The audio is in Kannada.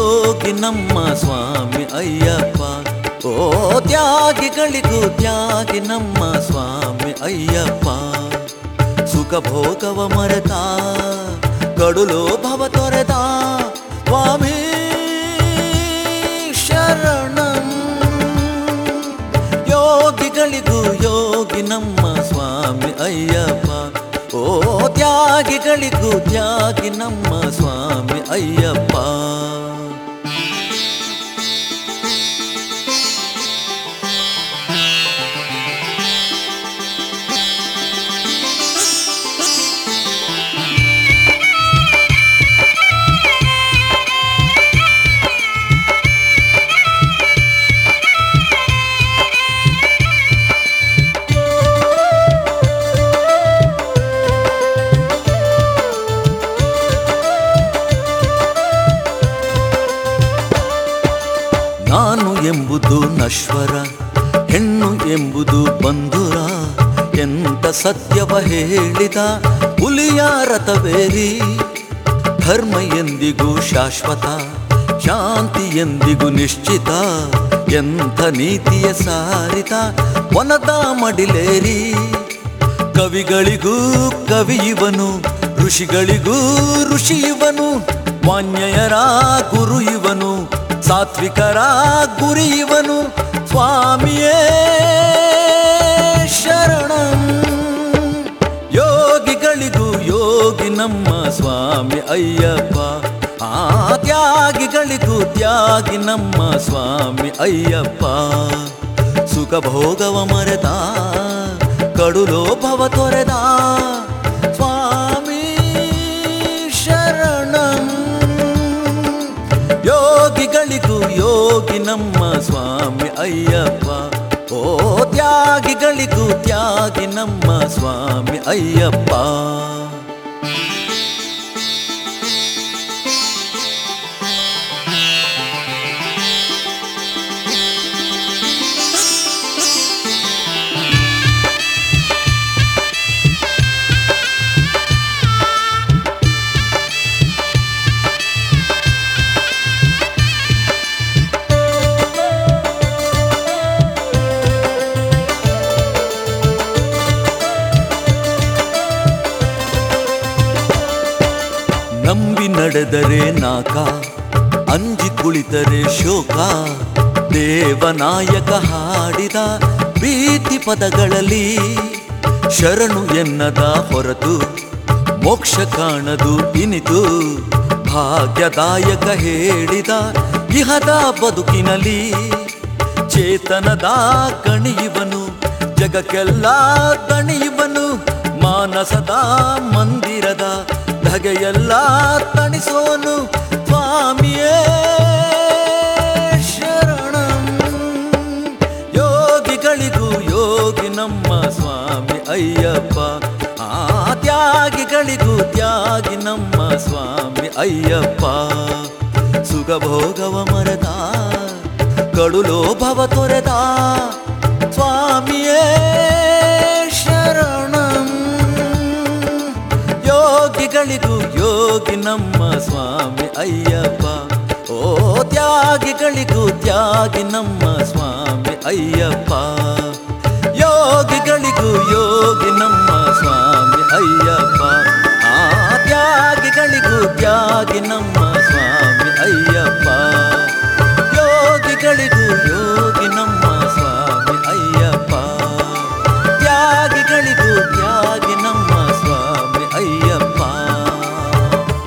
ಯೋಗಿ ನಮ್ಮ ಸ್ವಾಮಿ ಅಯ್ಯಪ್ಪ ಓ ತ್ಯಾಗಿಗಳಿಗೂ ತ್ಯಾಗಿ ನಮ್ಮ ಸ್ವಾಮಿ ಅಯ್ಯಪ್ಪ ಸುಖ ಭೋಗವ ಮರೆತ ಕಡುಲು ಭವ ತೊರೆದ ಸ್ವಾಮಿ ಶರಣಂ ಯೋಗಿಗಳಿಗೂ ಯೋಗಿ ನಮ್ಮ ಸ್ವಾಮಿ ಅಯ್ಯಪ್ಪ ಓ ತ್ಯಾಗಿಗಳಿಗೂ ತ್ಯಾಗಿ ನಮ್ಮ ಸ್ವಾಮಿ ಅಯ್ಯಪ್ಪ ನಾನು ಎಂಬುದು ನಶ್ವರ ಹೆಣ್ಣು ಎಂಬುದು ಬಂಧುರ ಎಂತ ಸತ್ಯವ ಹೇಳಿದ ಹುಲಿಯ ರಥವೇರಿ ಧರ್ಮ ಎಂದಿಗೂ ಶಾಶ್ವತ ಶಾಂತಿ ಎಂದಿಗೂ ನಿಶ್ಚಿತ ಎಂಥ ನೀತಿಯ ಸಾರಿತ ವನದ ಮಡಿಲೇರಿ ಕವಿಗಳಿಗೂ ಕವಿ ಇವನು ಋಷಿಗಳಿಗೂ ಋಷಿ ಇವನು ವಾನ್ಯಯರ ಗುರು ಇವನು ಸಾತ್ವಿಕರ ಗುರಿ ಇವನು ಸ್ವಾಮಿಯೇ ಶರಣಂ ಯೋಗಿಗಳಿಗೂ ಯೋಗಿ ನಮ್ಮ ಸ್ವಾಮಿ ಅಯ್ಯಪ್ಪ ಆ ತ್ಯಾಗಿಗಳಿಗೂ ತ್ಯಾಗಿ ನಮ್ಮ ಸ್ವಾಮಿ ಅಯ್ಯಪ್ಪ ಸುಖ ಭೋಗವ ಮರೆತ ಕಡುಲೋ ಭವ ತೊರೆದ ಸ್ವಾಮಿ ಶರಣಂ ಯೋಗಿಗಳಿಗೂ ಯೋಗಿ ನಮ್ಮ ಸ್ವಾಮಿ ಅಯ್ಯಪ್ಪ ಓ ತ್ಯಾಗಿಗಳಿಗೂ ತ್ಯಾಗಿ ನಮ್ಮ ಸ್ವಾಮಿ ಅಯ್ಯಪ್ಪ ನಂಬಿ ನಡೆದರೆ ನಾಕ ಅಂಜಿ ಕುಳಿತರೆ ಶೋಕ ದೇವನಾಯಕ ಹಾಡಿದ ಪ್ರೀತಿ ಪದಗಳಲ್ಲಿ ಶರಣು ಎನ್ನದ ಹೊರತು ಮೋಕ್ಷ ಕಾಣದು ಇನಿತು ಭಾಗ್ಯದಾಯಕ ಹೇಳಿದ ಇಹದ ಬದುಕಿನಲ್ಲಿ ಚೇತನದ ಕಣಿಯುವನು ಜಗಕ್ಕೆಲ್ಲ ತಣಿಯುವನು ಮಾನಸದ ಮಂದಿರದ ಧಗೆಯೆಲ್ಲ ತಣಿಸೋನು ಸ್ವಾಮಿಯೇ ಶರಣಂ ಯೋಗಿಗಳಿಗೂ ಯೋಗಿ ನಮ್ಮ ಸ್ವಾಮಿ ಅಯ್ಯಪ್ಪ ಆ ತ್ಯಾಗಿಗಳಿಗೂ ತ್ಯಾಗಿ ನಮ್ಮ ಸ್ವಾಮಿ ಅಯ್ಯಪ್ಪ ಸುಖ ಭೋಗವ ಮರೆತ ಕಡುಲೋ ಭವ ತೊರೆದ ಸ್ವಾಮಿಯೇ ಶರಣಂ ಯೋಗಿಗಳಿಗೂ ಯೋಗಿ ನಮ್ಮ ಸ್ವಾಮಿ ಅಯ್ಯಪ್ಪ ಓ ತ್ಯಾಗಿಗಳಿಗೂ ತ್ಯಾಗಿ ನಮ್ಮ ಸ್ವಾಮಿ ಅಯ್ಯಪ್ಪ ಯೋಗಿಗಳಿಗೂ ಯೋಗಿ ನಮ್ಮ ಸ್ವಾಮಿ ಅಯ್ಯಪ್ಪ ಆ ತ್ಯಾಗಿಗಳಿಗೂ ತ್ಯಾಗಿ ನಮ್ಮ ಸ್ವಾಮಿ ಅಯ್ಯಪ್ಪ ಯೋಗಿಗಳಿಗೂ